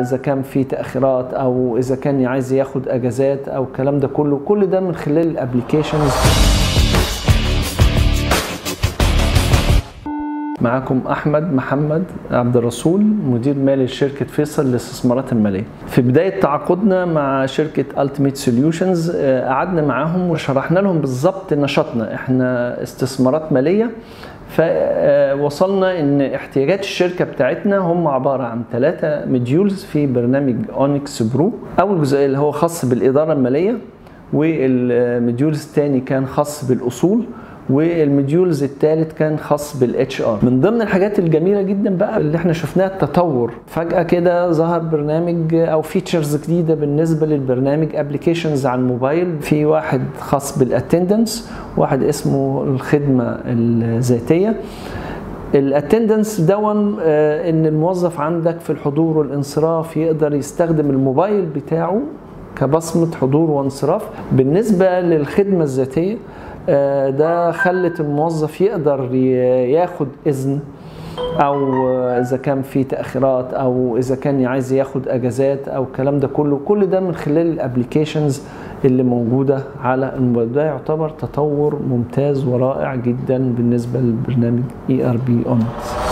اذا كان في تاخيرات او اذا كان عايز ياخد اجازات او الكلام ده كله كل ده من خلال الابلكيشنز معاكم احمد محمد عبد الرسول مدير مالي لشركه فيصل للاستثمارات الماليه. في بدايه تعاقدنا مع شركه التيميت سوليوشنز قعدنا معاهم وشرحنا لهم بالظبط نشاطنا احنا استثمارات ماليه فوصلنا ان احتياجات الشركه بتاعتنا هم عباره عن ثلاثه مديولز في برنامج اونكس برو اول جزء اللي هو خاص بالاداره الماليه والمديولز الثاني كان خاص بالاصول والمديولز الثالث كان خاص بالاتش ار من ضمن الحاجات الجميله جدا بقى اللي احنا شفناها التطور فجاه كده ظهر برنامج او فيتشرز جديده بالنسبه للبرنامج ابلكيشنز على الموبايل في واحد خاص بالاتندنس واحد اسمه الخدمه الذاتيه الاتندنس دون ان الموظف عندك في الحضور والانصراف يقدر يستخدم الموبايل بتاعه كبصمه حضور وانصراف بالنسبه للخدمه الذاتيه ده خلت الموظف يقدر ياخد اذن او اذا كان في تاخيرات او اذا كان عايز ياخد اجازات او الكلام ده كله كل ده من خلال الابلكيشنز اللي موجوده على الموبايل ده يعتبر تطور ممتاز ورائع جدا بالنسبه للبرنامج اي ار بي اونكس